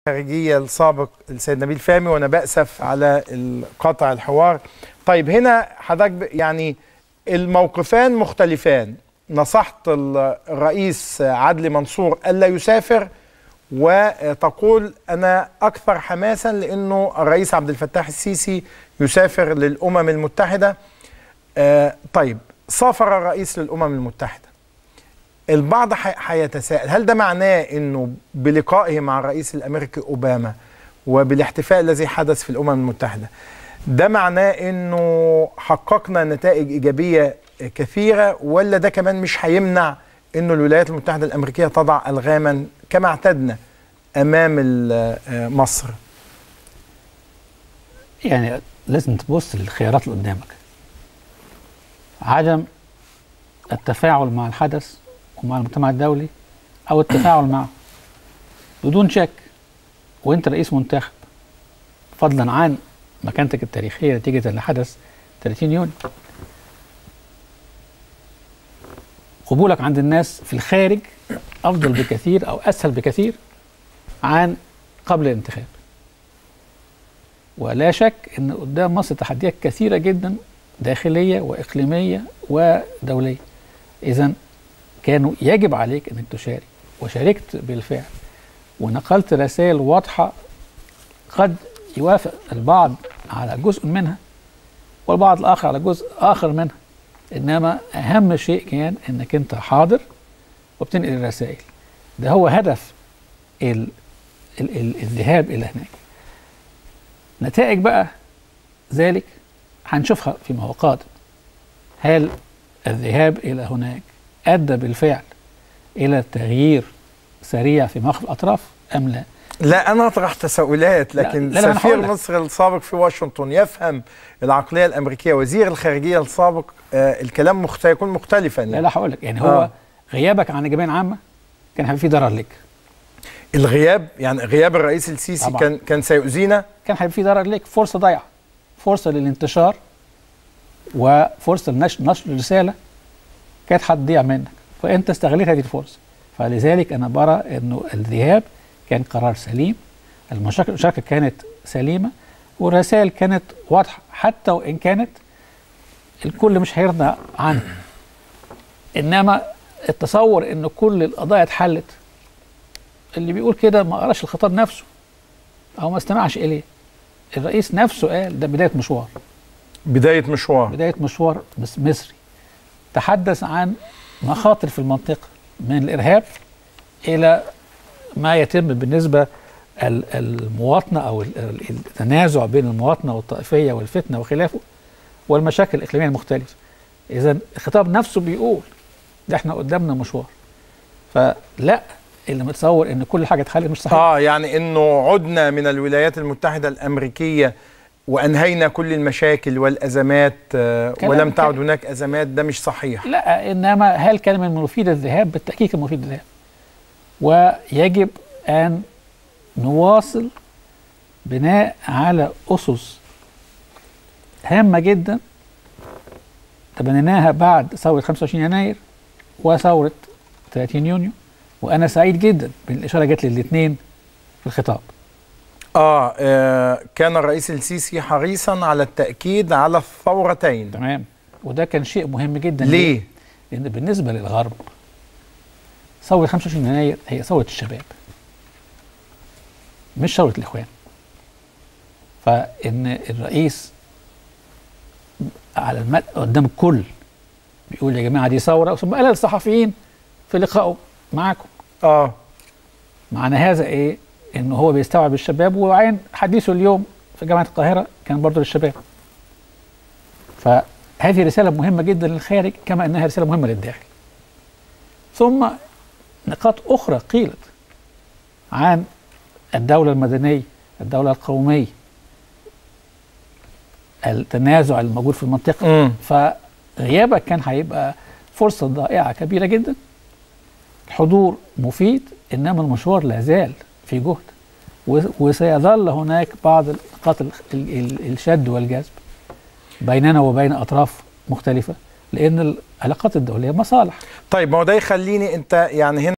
الخارجية السابق السيد نبيل فهمي وأنا بأسف على قطع الحوار طيب هنا حضرتك ب- يعني الموقفان مختلفان نصحت ال- الرئيس عدلي منصور ألا يسافر وتقول أنا أكثر حماسا لأنه الرئيس عبد الفتاح السيسي يسافر للأمم المتحدة آه، طيب سافر الرئيس للأمم المتحدة البعض حي- هيتساءل هل ده معناه انه بلقائه مع الرئيس الامريكي اوباما وبالاحتفاء الذي حدث في الامم المتحده ده معناه انه حققنا نتائج ايجابيه كثيره ولا ده كمان مش هيمنع انه الولايات المتحده الامريكيه تضع الغاما كما اعتدنا امام ال- آه، مصر يعني لازم تبص للخيارات اللي قدامك عدم التفاعل مع الحدث ومع المجتمع الدولي او التفاعل معه بدون شك وانت رئيس منتخب فضلا عن مكانتك التاريخيه نتيجه اللي حدث 30 يونيو قبولك عند الناس في الخارج افضل بكثير او اسهل بكثير عن قبل الانتخاب ولا شك ان قدام مصر تحديات كثيره جدا داخليه واقليميه ودوليه اذا كانوا يجب عليك انك تشارك وشاركت بالفعل ونقلت رسائل واضحه قد يوافق البعض على جزء منها والبعض الاخر على جزء اخر منها انما اهم شيء كان انك انت حاضر وبتنقل الرسائل ده هو هدف ال ال ال الذهاب الى هناك نتائج بقى ذلك هنشوفها فيما هو قادم هل الذهاب إلى هناك أدى بالفعل إلى تغيير سريع في مواقف الأطراف أم لا؟ لا انا اطرح تساؤلات لكن لا، لا، أنا سفير هقول لك. مصر السابق في واشنطن يفهم العقليه الامريكيه وزير الخارجيه السابق آه الكلام مخت... يكون مختلفا لا يعني لا هقول لك يعني هو آه. غيابك عن الجمعية العامة كان هيبقى فيه ضرر لك الغياب يعني غياب الرئيس السيسي طبعاً. كان كان سيؤذينا كان هيبقى فيه ضرر لك فرصة ضايعة فرصة للانتشار وفرصة لنشر نشر رسالة كانت هتضيع منك فأنت استغليت هذه الفرصة فلذلك أنا برى أنه الذهاب كان قرار سليم المشاكل المشاركة كانت سليمة والرسائل كانت واضحة حتى وإن كانت الكل مش هيرضى عنها إنما التصور أن كل القضايا اتحلت اللي بيقول كده ما قراش الخطاب نفسه أو ما استمعش إليه الرئيس نفسه قال ده بداية مشوار بدايه مشوار بداية مشوار مس- مصري تحدث عن مخاطر في المنطقة من الإرهاب إلى ما يتم بالنسبة ال- المواطنة أو ال- ال- التنازع بين المواطنة والطائفية والفتنة وخلافه والمشاكل الإقليمية المختلفة إذا الخطاب نفسه بيقول ده إحنا قدامنا مشوار فلا اللي متصور إن كل حاجة اتحلت مش صحيح اه يعني انه عدنا من الولايات المتحده الامريكيه وانهينا كل المشاكل والازمات آه كلام- ولم تعد كلام. هناك ازمات ده مش صحيح لا انما هل كان من المفيد الذهاب؟ بالتاكيد كان مفيد الذهاب. ويجب ان نواصل بناء على اسس هامه جدا تبنيناها بعد ثوره 25 يناير وثوره 30 يونيو وانا سعيد جدا بالاشاره جت للاثنين في الخطاب. آه, اه كان الرئيس السيسي حريصا على التاكيد على الثورتين تمام وده كان شيء مهم جدا ليه لان بالنسبه للغرب ثوره 25 يناير هي ثوره الشباب مش ثوره الاخوان فان الرئيس على المد قدام الكل بيقول يا جماعه دي ثوره ثم قال للصحفيين في لقائه معاكم اه معنى هذا ايه؟ ان هو بيستوعب الشباب وعين حديثه اليوم في جامعه القاهره كان برضه للشباب. فهذه رساله مهمه جدا للخارج كما انها رساله مهمه للداخل. ثم نقاط اخرى قيلت عن الدوله المدنيه، الدوله القوميه، التنازع الموجود في المنطقه امم فغيابك كان هيبقى فرصه ضائعه كبيره جدا الحضور مفيد انما المشوار لا زال في جهد و- وسيظل هناك بعض نقاط ال- ال- ال- الشد والجذب بيننا وبين اطراف مختلفه لان العلاقات الدوليه مصالح طيب ما هو ده يخليني انت يعني هنا